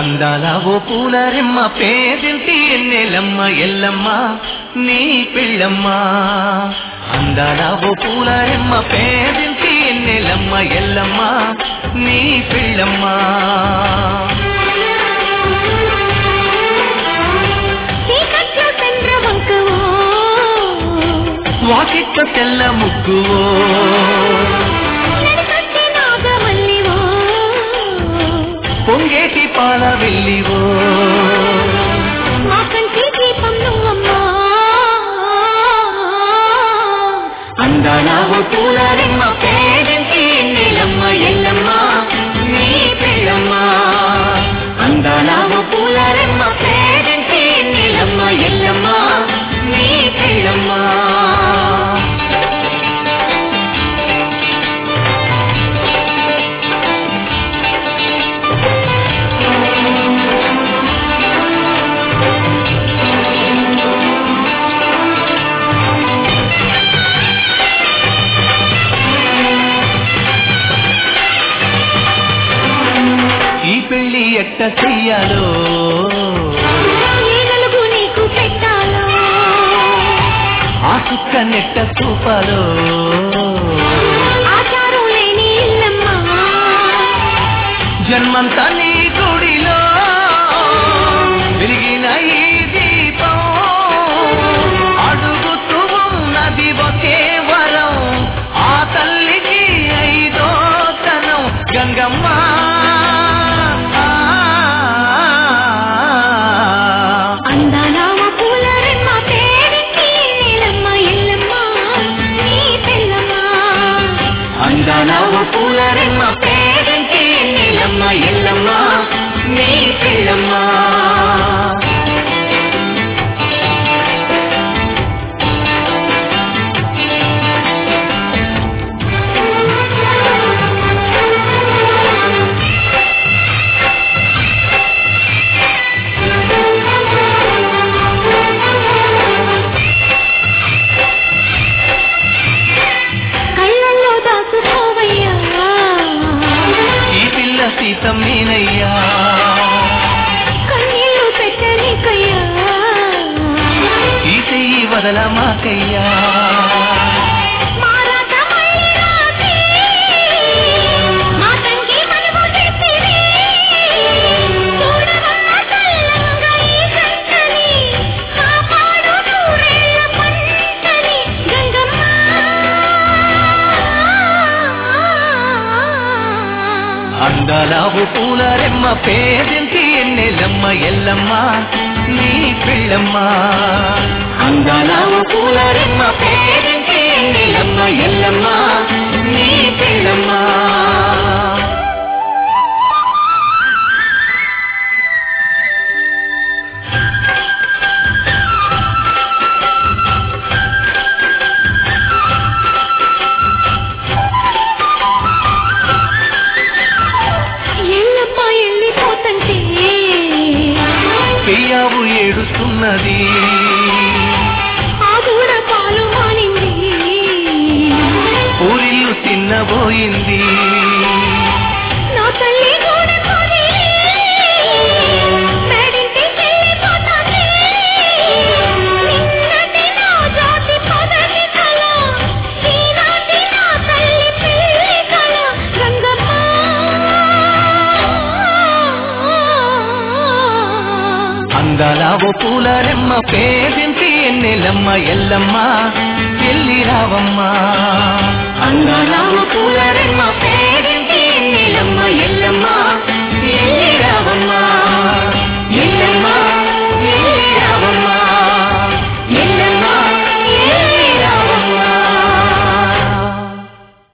అందాల ఓ పూలరెమ్మ పేదింటి ఎన్నెలమ్మ ఎల్లమ్మ నీ పిల్లమ్మ అందాల ఓ పూలరెమ్మ పేదింటి ఎన్నెలమ్మ ఎల్లమ్మ నీ పిల్లమ్మ చీకట్లో చంద్రవంకవో వాకిట్ల తెల్ల ముగ్గువో నడికట్టి నాగమల్లివో పొంగేటి పాల వెళ్ళివో మా కంటి దీపం నువ్వమ్మా అందాల ఓ పూలరెమ్మ పేదింటి ఎన్నెలమ్మ ఎల్లమ్మ నీ పిల్లమ్మ అందాల ఓ పూలరెమ్మ పేదింటి ఎన్నెలమ్మ ఎల్లమ్మ నీ పిల్లమ్మ ఈ పెళ్లి ఎట్ట చెయ్యాలో ఏ నలుగు నీకు పెట్టాలో ఆ సుక్క నెట్ట చూపాలో ఆచారం లేని ఇల్లమ్మా జన్మంతా నీ గుడిలో విరిగిన ఈ దీపం అడుగుతూ ఉన్నది ఒకే వరం ఆ తల్లికి ఐదో తనం గంగమ్మ అందాల ఓ పూల రెమ్మ పేరింటి నీలమ్మ ఎల్లమ్మ నీ పిల్లమ్మ అందాల ఓ పూలరెమ్మ పేరంటి నీలమ్మ ఎల్లమ్మ నీ పిల్లమ్మ కళ్ళల్లో దాచుకోవయ్యా ఈ పిల్ల సీతమ్మేనయ్యా కన్నీళ్లు పెట్టనికయ్యా ఈ చెయ్యి వదల మాకయ్యా మారాట మళ్ళీ రాసి, మా తంగి మనము తెచ్చిరి. చూడవమ్మ చల్లంగా ఈ జంటని, కాపాడు నూరేళ్ల పంటని, గంగమ్మ. అందాల ఓ పూలరెమ్మ పేదింటి ఎన్నెలమ్మ ఎల్లమ్మ నీ పిల్లమ్మ అందాల ఓ పూలరెమ్మ పేదింటి ఎన్నెలమ్మ ఎల్లమ్మ నీ పిల్లమ్మ ఎల్లమ్మ వెళ్ళిపోతంటే పెయ్యావు ఏడుస్తున్నది ఆ దూడ పాలు మానింది ఊరిల్లు తిన్నబోయింది నా తల్లి గూడ కొదిలి, మేడింటి చెల్లిపోతాంది. నిన్నటి నా జాతి పదవి కల, ఈనాటి నా తల్లి పిల్లి కల, గంగమ్మ. అందాల ఓ పూలరెమ్మ పేదింటి ఎన్నెలమ్మ ఎల్లమ్మ ఎల్లి రావమ్మ అందాల ఓ పూలరెమ్మ పేదింటి ఎన్నెలమ్మ